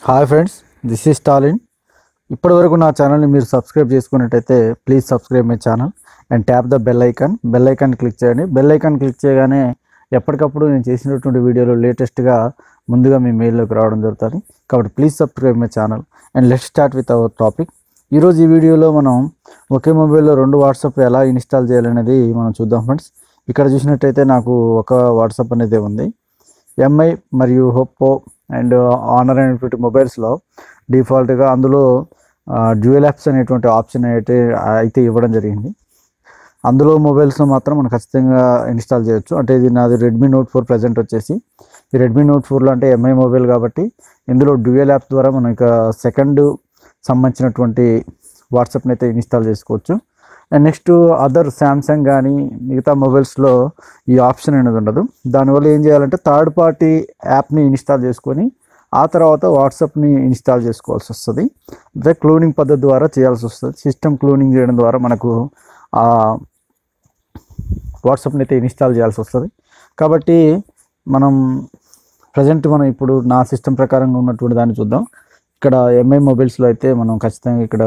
hi friends this is Stalin ఇప్పటివరకు నా ఛానల్ని మీరు సబ్స్క్రైబ్ చేసుకున్నట్టయితే please subscribe my channel and tap the bell icon bell icon click చేయండి బెల్ ఐకాన్ క్లిక్ చేయగానే ఎప్పటికప్పుడు నేను చేసినటువంటి వీడియోలు లేటెస్ట్గా ముందుగా మీ మెయిల్లోకి రావడం జరుగుతుంది కాబట్టి please subscribe my channel and let start with our topic ఈరోజు ఈ వీడియోలో మనం ఒకే మొబైల్లో రెండు వాట్సాప్ ఎలా ఇన్స్టాల్ చేయాలనేది మనం చూద్దాం ఫ్రెండ్స్ ఇక్కడ చూసినట్టయితే నాకు ఒక వాట్సాప్ అనేది ఉంది ఎంఐ మరియు ఒప్పో అండ్ ఆనర్ అనేటువంటి మొబైల్స్లో డిఫాల్ట్గా అందులో డ్యూయల్ యాప్స్ అనేటువంటి ఆప్షన్ అయితే అయితే ఇవ్వడం జరిగింది అందులో మొబైల్స్లో మాత్రం మనం ఖచ్చితంగా ఇన్స్టాల్ చేయొచ్చు అంటే ఇది నాది రెడ్మీ నోట్ ఫోర్ ప్రజెంట్ వచ్చేసి ఈ రెడ్మీ నోట్ ఫోర్లో అంటే ఎంఐ మొబైల్ కాబట్టి ఇందులో డ్యూయల్ యాప్ ద్వారా మనం ఇక సెకండ్ సంబంధించినటువంటి వాట్సాప్ని అయితే ఇన్స్టాల్ చేసుకోవచ్చు అండ్ నెక్స్ట్ అదర్ శాంసంగ్ కానీ మిగతా మొబైల్స్లో ఈ ఆప్షన్ అనేది ఉండదు దానివల్ల ఏం చేయాలంటే థర్డ్ పార్టీ యాప్ని ఇన్స్టాల్ చేసుకొని ఆ తర్వాత వాట్సాప్ని ఇన్స్టాల్ చేసుకోవాల్సి వస్తుంది అంటే క్లోనింగ్ పద్ధతి ద్వారా చేయాల్సి వస్తుంది సిస్టమ్ క్లోనింగ్ చేయడం ద్వారా మనకు ఆ వాట్సాప్ని అయితే ఇన్స్టాల్ చేయాల్సి వస్తుంది కాబట్టి మనం ప్రజెంట్ మనం ఇప్పుడు నా సిస్టమ్ ప్రకారంగా ఉన్నటువంటి దాన్ని చూద్దాం ఇక్కడ ఎంఐ మొబైల్స్లో అయితే మనం ఖచ్చితంగా ఇక్కడ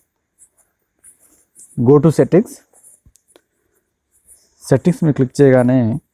గో టు సెట్టింగ్స్ సెట్టింగ్స్ మీరు క్లిక్ చేయగానే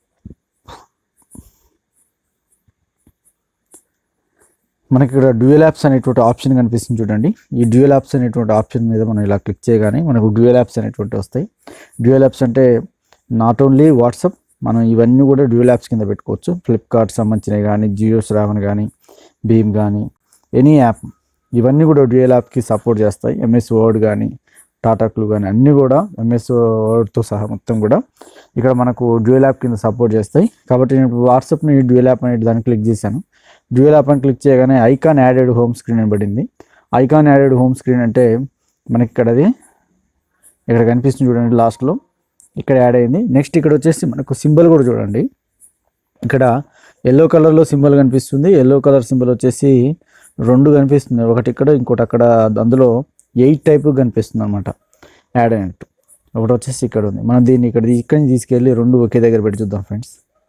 మనకి ఇక్కడ డ్యూయల్ యాప్స్ అనేటువంటి ఆప్షన్ కనిపిస్తుంది చూడండి ఈ డ్యూయల్ యాప్స్ అనేటువంటి ఆప్షన్ మీద మనం ఇలా క్లిక్ చేయగానే మనకు డ్యూయల్ యాప్స్ అనేటువంటి వస్తాయి డ్యూయల్ యాప్స్ అంటే నాట్ ఓన్లీ వాట్సాప్ మనం ఇవన్నీ కూడా డ్యూయల్ యాప్స్ కింద పెట్టుకోవచ్చు ఫ్లిప్కార్ట్ సంబంధించినవి కానీ జియో శ్రావణ్ కానీ భీమ్ కానీ ఎనీ యాప్ ఇవన్నీ కూడా డ్యూయల్ యాప్కి సపోర్ట్ చేస్తాయి ఎంఎస్ వర్డ్ కానీ టాటా క్లూ కానీ అన్నీ కూడా ఎంఎస్ వర్డ్తో సహా మొత్తం కూడా ఇక్కడ మనకు డ్యూయల్ యాప్ కింద సపోర్ట్ చేస్తాయి కాబట్టి నేను ఇప్పుడు వాట్సాప్ని డ్యూయల్ యాప్ అనే దాన్ని క్లిక్ చేశాను డ్యూయల్ యాప్ అని క్లిక్ చేయగానే ఐకాన్ యాడెడ్ హోమ్ స్క్రీన్ అని పడింది ఐకాన్ యాడెడ్ హోమ్ స్క్రీన్ అంటే మనకి ఇక్కడ అది ఇక్కడ కనిపిస్తుంది చూడండి లాస్ట్లో ఇక్కడ యాడ్ అయింది నెక్స్ట్ ఇక్కడ వచ్చేసి మనకు సింబల్ కూడా చూడండి ఇక్కడ ఎల్లో కలర్లో సింబల్ కనిపిస్తుంది ఎల్లో కలర్ సింబల్ వచ్చేసి రెండు కనిపిస్తుంది ఒకటి ఇక్కడ ఇంకోటి అక్కడ అందులో ఎయిట్ టైప్ కనిపిస్తుంది అనమాట యాడ్ అయినట్టు ఒకటి వచ్చేసి ఇక్కడ ఉంది మనం దీన్ని ఇక్కడ ఇక్కడి నుంచి తీసుకెళ్ళి రెండు ఒకే దగ్గర పెట్టి చూద్దాం ఫ్రెండ్స్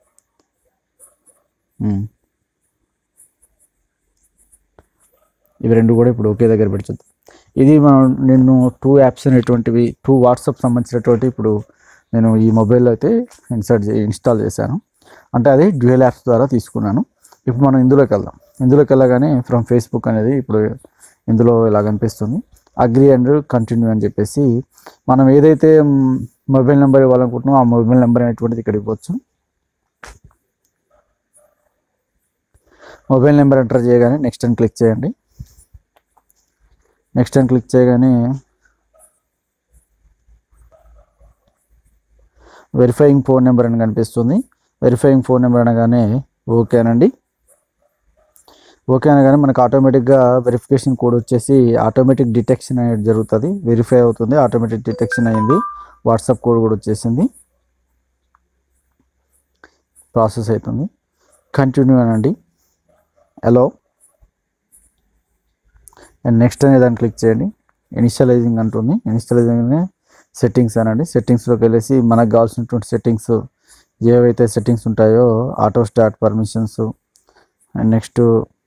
ఇవి రెండు కూడా ఇప్పుడు ఒకే దగ్గర పెట్టి చూద్దాం ఇది మనం నేను టూ యాప్స్ అనేటువంటివి టూ వాట్సాప్ సంబంధించినటువంటి ఇప్పుడు నేను ఈ మొబైల్లో అయితే ఇన్సర్ట్ చే ఇన్స్టాల్ చేశాను అంటే అది డ్యూయల్ యాప్స్ ద్వారా తీసుకున్నాను ఇప్పుడు మనం ఇందులోకి వెళ్దాం ఇందులోకి వెళ్ళగానే ఫ్రమ్ ఫేస్బుక్ అనేది ఇప్పుడు ఇందులో ఇలా కనిపిస్తుంది అగ్రి అండ్ కంటిన్యూ అని చెప్పేసి మనం ఏదైతే మొబైల్ నెంబర్ ఇవ్వాలనుకుంటున్నామో ఆ మొబైల్ నెంబర్ అనేటువంటిది ఇక్కడ ఇవ్వచ్చు మొబైల్ నెంబర్ ఎంటర్ చేయగానే నెక్స్ట్ అని క్లిక్ చేయండి నెక్స్ట్ అని క్లిక్ చేయగానే వెరిఫైయింగ్ ఫోన్ నెంబర్ అని కనిపిస్తుంది వెరిఫైయింగ్ ఫోన్ నెంబర్ అనగానే ఓకేనండి ఓకే అనగానే మనకు ఆటోమేటిక్గా వెరిఫికేషన్ కోడ్ వచ్చేసి ఆటోమేటిక్ డిటెక్షన్ అనేది జరుగుతుంది వెరిఫై అవుతుంది ఆటోమేటిక్ డిటెక్షన్ అయింది వాట్సాప్ కోడ్ కూడా వచ్చేసింది ప్రాసెస్ అవుతుంది కంటిన్యూ అనండి హలో అండ్ నెక్స్ట్ అనే దాన్ని క్లిక్ చేయండి ఇనిషియలైజింగ్ అంటుంది ఇనిషియలైజింగ్ సెట్టింగ్స్ అనండి సెట్టింగ్స్లోకి వెళ్ళేసి మనకు కావాల్సినటువంటి సెట్టింగ్స్ ఏవైతే సెట్టింగ్స్ ఉంటాయో auto start permissions and next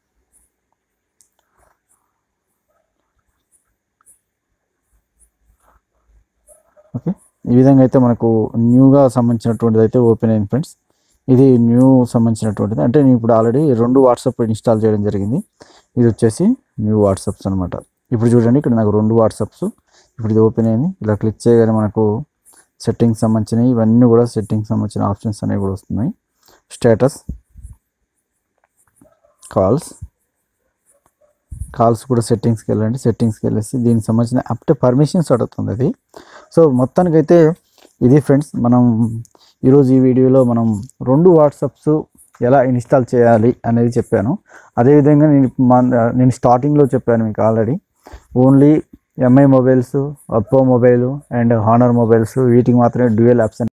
okay ఈ విధంగా అయితే మనకు న్యూగా సంబంధించినటువంటిది అయితే ఓపెన్ అయింది ఫ్రెండ్స్ ఇది న్యూ సంబంధించినటువంటిది అంటే నేను ఇప్పుడు ఆల్రెడీ రెండు వాట్సాప్ ఇన్స్టాల్ చేయడం జరిగింది ఇది వచ్చేసి న్యూ వాట్సాప్స్ అనమాట ఇప్పుడు చూడండి ఇక్కడ నాకు రెండు వాట్సాప్స్ ఇప్పుడు ఇది ఓపెన్ అయింది ఇలా క్లిక్ చేయగానే మనకు సెట్టింగ్స్ సంబంధించినవి ఇవన్నీ కూడా సెట్టింగ్స్ సంబంధించిన ఆప్షన్స్ అనేవి కూడా వస్తున్నాయి స్టేటస్ కాల్స్ కాల్స్ కూడా సెట్టింగ్స్కి వెళ్ళండి సెట్టింగ్స్కి వెళ్ళేసి దీనికి సంబంధించిన అప్టే పర్మిషన్స్ అడుగుతుంది అది సో మొత్తానికైతే ఇది ఫ్రెండ్స్ మనం ఈరోజు ఈ వీడియోలో మనం రెండు వాట్సాప్స్ ఎలా ఇన్స్టాల్ చేయాలి అనేది చెప్పాను అదేవిధంగా నేను మా- నేను స్టార్టింగ్లో చెప్పాను మీకు already only MI mobiles Oppo mobile and Honor mobiles వీటికి మాత్రమే డ్యూయల్ యాప్స్